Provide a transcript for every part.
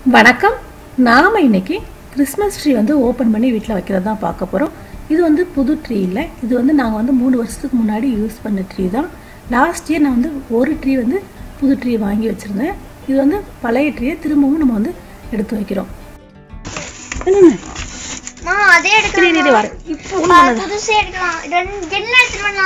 வணக்கம் நாம் இன்னைக்கு கிறிஸ்மஸ் ட்ரீ வந்து ஓப்பன் பண்ணி வீட்டில் வைக்கிறது தான் பார்க்க போகிறோம் இது வந்து புது ட்ரீ இல்லை இது வந்து நாங்கள் வந்து மூணு வருஷத்துக்கு முன்னாடி யூஸ் பண்ண ட்ரீ தான் லாஸ்ட் இயர் நான் வந்து ஒரு ட்ரீ வந்து புது ட்ரீ வாங்கி வச்சுருந்தேன் இது வந்து பழைய ட்ரீயை திரும்பவும் நம்ம வந்து எடுத்து வைக்கிறோம் மா அதே எடுக்கலாம் இப்போ புதுசே எடுக்கலாம் ரெண்டு என்ன எடுத்துருவேண்ணா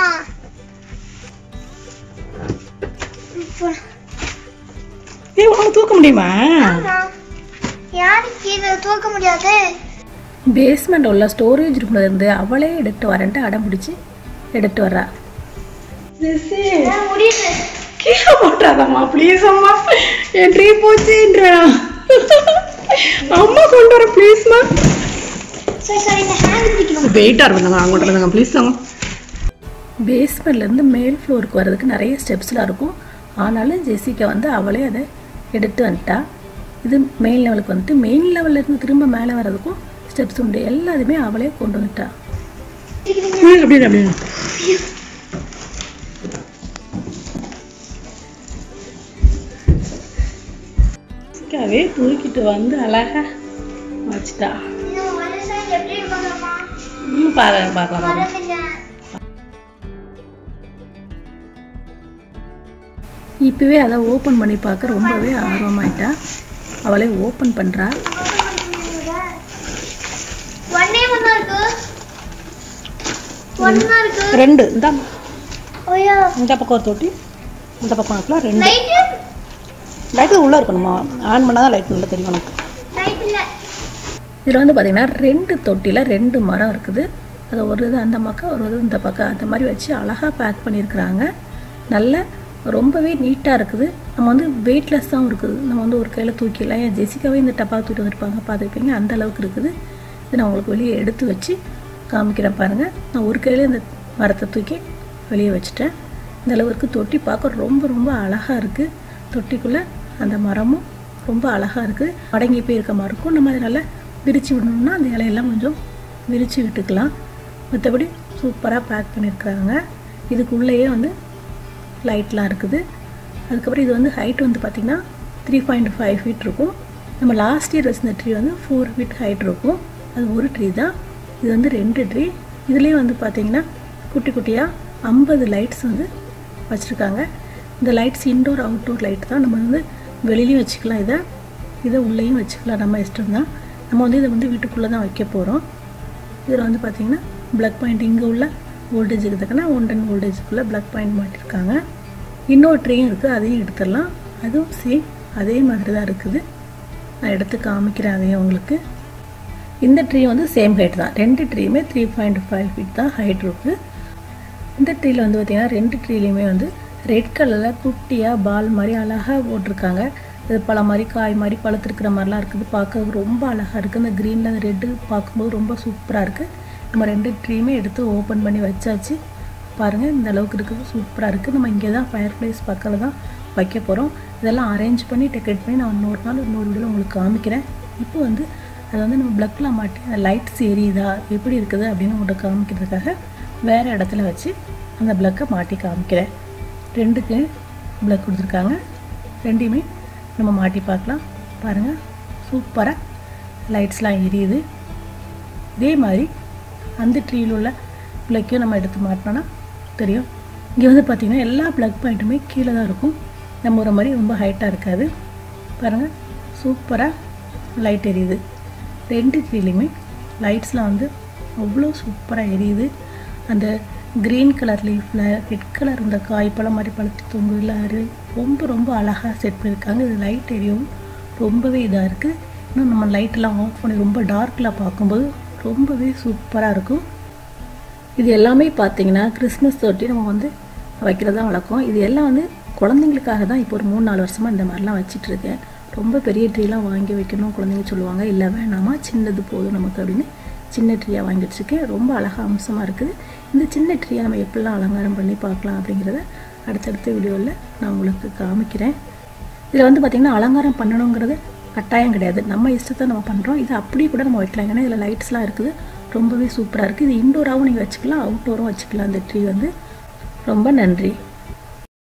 இப்போ இது உனக்கு தூக்க முடியுமா ஆமா. யாருக்கு இதை தூக்க முடியாது பேஸ்மெண்ட் உள்ள ஸ்டோரேஜ் ரூம்ல இருந்து அவளே எடுத்து வரேன்ட்டு அடம் பிடிச்சி எடுத்து வர்றா என்னால முடியுது கீழே போட்டாதம்மா ப்ளீஸ் அம்மா என் ட்ரீ போச்சுன்றா அம்மா கொண்டு வர ப்ளீஸ்மா சரி சரி இந்த ஹேண்ட் பிடிக்கணும் வெயிட்டாக இருந்தங்க அங்கிட்ட இருந்தங்க ப்ளீஸ் தாங்க பேஸ்மெண்ட்லேருந்து மேல் ஃப்ளோருக்கு வர்றதுக்கு நிறைய ஸ்டெப்ஸ்லாம் இருக்கும் ஆனாலும் ஜெசிகா வந்து அவளே அதை எடுத்து வந்துட்டா இது மெயின் லெவலுக்கு வந்துட்டு மெயின் லெவல்ல இருந்து திரும்ப மேலே வர்றதுக்கும் ஸ்டெப்ஸ் உண்டு எல்லாத்தையுமே அவளே கொண்டு வந்துட்டா அப்படி அப்படி ஜெசிகாவே தூக்கிட்டு வந்து அழகா வச்சுட்டா இன்னும் ஒரு சைடு எப்படி இருப்பாங்கம்மா ம் பார்க்கலாம் பார்க்கலாம் வரதில்ல இப்போவே அதை ஓப்பன் பண்ணி பார்க்க ரொம்பவே ஆர்வமாயிட்டா அவளே ஓப்பன் பண்ணுறா ஒன்னே ஒண்ணா இருக்கு ஒண்ணா இருக்கு ரெண்டு இந்த ஓயா இந்த பக்கம் ஒரு தொட்டி இந்த பக்கம் இருக்கலாம் ரெண்டு லைட் லைட்டு உள்ளே இருக்கணுமா ஆன் பண்ணால் தான் லைட் நல்லா தெரியும் உனக்கு லைட் இல்ல இதில் வந்து பார்த்தீங்கன்னா ரெண்டு தொட்டியில் ரெண்டு மரம் இருக்குது அது ஒரு இது அந்த பக்கம் ஒரு இது இந்த பக்கம் அந்த மாதிரி வச்சு அழகாக பேக் பண்ணியிருக்கிறாங்க நல்ல ரொம்பவே நீட்டாக இருக்குது நம்ம வந்து வெயிட்லெஸ்ஸாகவும் இருக்குது நம்ம வந்து ஒரு கையில் தூக்கிடலாம் ஏன் ஜெசிக்காவே இந்த டப்பா தூக்கிட்டு வந்திருப்பாங்க பார்த்துருப்பீங்க அந்த அளவுக்கு இருக்குது இது நான் உங்களுக்கு வெளியே எடுத்து வச்சு காமிக்கிறேன் பாருங்கள் நான் ஒரு கையில் இந்த மரத்தை தூக்கி வெளியே வச்சுட்டேன் இந்த அளவுக்கு தொட்டி பார்க்க ரொம்ப ரொம்ப அழகாக இருக்குது தொட்டிக்குள்ளே அந்த மரமும் ரொம்ப அழகாக இருக்குது அடங்கி போய் இருக்க மாதிரி இருக்கும் நம்ம அதை நல்லா விரித்து விடணும்னா அந்த இலையெல்லாம் கொஞ்சம் விரித்து விட்டுக்கலாம் மற்றபடி சூப்பராக பேக் பண்ணியிருக்கிறாங்க இதுக்குள்ளேயே வந்து லைட்லாம் இருக்குது அதுக்கப்புறம் இது வந்து ஹைட் வந்து பார்த்திங்கன்னா த்ரீ பாயிண்ட் ஃபைவ் ஃபீட் இருக்கும் நம்ம லாஸ்ட் இயர் வச்சிருந்த ட்ரீ வந்து ஃபோர் ஃபீட் ஹைட் இருக்கும் அது ஒரு ட்ரீ தான் இது வந்து ரெண்டு ட்ரீ இதுலேயே வந்து பார்த்திங்கன்னா குட்டி குட்டியாக ஐம்பது லைட்ஸ் வந்து வச்சுருக்காங்க இந்த லைட்ஸ் இன்டோர் அவுட்டோர் லைட் தான் நம்ம வந்து வெளியிலையும் வச்சுக்கலாம் இதை இதை உள்ளேயும் வச்சுக்கலாம் நம்ம இஷ்டம் தான் நம்ம வந்து இதை வந்து வீட்டுக்குள்ளே தான் வைக்க போகிறோம் இதில் வந்து பார்த்திங்கன்னா ப்ளக் பாயிண்ட் இங்கே உள்ள வோல்டேஜுக்கு தக்கன ஒன் டென் வோல்டேஜுக்குள்ளே ப்ளக் பாயிண்ட் மாட்டிருக்காங்க இன்னொரு ட்ரீயும் இருக்குது அதையும் எடுத்துடலாம் அதுவும் சேம் அதே மாதிரி தான் இருக்குது நான் எடுத்து காமிக்கிறேன் அதையும் உங்களுக்கு இந்த ட்ரீ வந்து சேம் ஹைட் தான் ரெண்டு ட்ரீயுமே த்ரீ பாயிண்ட் ஃபைவ் ஃபீட் தான் ஹைட் இருக்குது இந்த ட்ரீயில் வந்து பார்த்திங்கன்னா ரெண்டு ட்ரீலையுமே வந்து ரெட் கலரில் குட்டியாக பால் மாதிரி அழகாக போட்டிருக்காங்க இது பழ மாதிரி காய் மாதிரி பழுத்திருக்கிற மாதிரிலாம் இருக்குது பார்க்க ரொம்ப அழகாக இருக்குது இந்த க்ரீனில் அந்த ரெட்டு பார்க்கும்போது ரொம்ப சூப்பராக இருக்குது நம்ம ரெண்டு ட்ரீயுமே எடுத்து ஓப்பன் பண்ணி வச்சாச்சு பாருங்கள் இந்த அளவுக்கு இருக்குது சூப்பராக இருக்குது நம்ம இங்கே தான் ஃபயர் பிளேஸ் பக்கத்தில் தான் வைக்க போகிறோம் இதெல்லாம் அரேஞ்ச் பண்ணி டெக்கரேட் பண்ணி நான் இன்னொரு நாள் இன்னொரு வீடியோவில் உங்களுக்கு காமிக்கிறேன் இப்போ வந்து அது வந்து நம்ம ப்ளக்கில் மாட்டி அந்த லைட்ஸ் எரியுதா எப்படி இருக்குது அப்படின்னு உங்கள்கிட்ட காமிக்கிறதுக்காக வேறு இடத்துல வச்சு அந்த ப்ளக்கை மாட்டி காமிக்கிறேன் ரெண்டுக்கு ப்ளக் கொடுத்துருக்காங்க ரெண்டையுமே நம்ம மாட்டி பார்க்கலாம் பாருங்கள் சூப்பராக லைட்ஸ்லாம் எரியுது இதே மாதிரி அந்த ட்ரீயில் உள்ள ப்ளக்கையும் நம்ம எடுத்து மாட்டினோன்னா தெரியும் இங்கே வந்து பார்த்திங்கன்னா எல்லா ப்ளக் பாயிண்ட்டுமே கீழே தான் இருக்கும் நம்ம ஒரு மாதிரி ரொம்ப ஹைட்டாக இருக்காது பாருங்கள் சூப்பராக லைட் எரியுது ரெண்டு ட்ரீலையுமே லைட்ஸ்லாம் வந்து அவ்வளோ சூப்பராக எரியுது அந்த க்ரீன் கலர் லீஃபில் ரெட் கலர் இந்த காய் பழம் மாதிரி பழுத்து தொங்குதில் அது ரொம்ப ரொம்ப அழகாக செட் பண்ணியிருக்காங்க இது லைட் எரியவும் ரொம்பவே இதாக இருக்குது இன்னும் நம்ம லைட்டெல்லாம் ஆஃப் பண்ணி ரொம்ப டார்க்கில் பார்க்கும்போது ரொம்பவே சூப்பராக இருக்கும் இது எல்லாமே பார்த்தீங்கன்னா கிறிஸ்மஸ் தொட்டி நம்ம வந்து வைக்கிறதா வழக்கம் இது எல்லாம் வந்து குழந்தைங்களுக்காக தான் இப்போ ஒரு மூணு நாலு வருஷமாக இந்த மாதிரிலாம் வச்சிட்டு இருக்கேன் ரொம்ப பெரிய ட்ரீலாம் வாங்கி வைக்கணும் குழந்தைங்க சொல்லுவாங்க இல்லை வேணாமா சின்னது போதும் நமக்கு அப்படின்னு சின்ன ட்ரீயாக வாங்கி வச்சுருக்கேன் ரொம்ப அழகாக அம்சமாக இருக்குது இந்த சின்ன ட்ரீயை நம்ம எப்படிலாம் அலங்காரம் பண்ணி பார்க்கலாம் அப்படிங்கிறத அடுத்தடுத்த வீடியோவில் நான் உங்களுக்கு காமிக்கிறேன் இதில் வந்து பார்த்திங்கன்னா அலங்காரம் பண்ணணுங்கிறது கட்டாயம் கிடையாது நம்ம இஷ்டத்தை நம்ம பண்ணுறோம் இது அப்படியே கூட நம்ம வைக்கலாம் ஏன்னா இதில் லைட்ஸ்லாம் இருக்குது ரொம்பவே சூப்பராக இருக்குது இது இன்டோராகவும் நீங்கள் வச்சுக்கலாம் அவுட்டோரும் வச்சுக்கலாம் இந்த ட்ரீ வந்து ரொம்ப நன்றி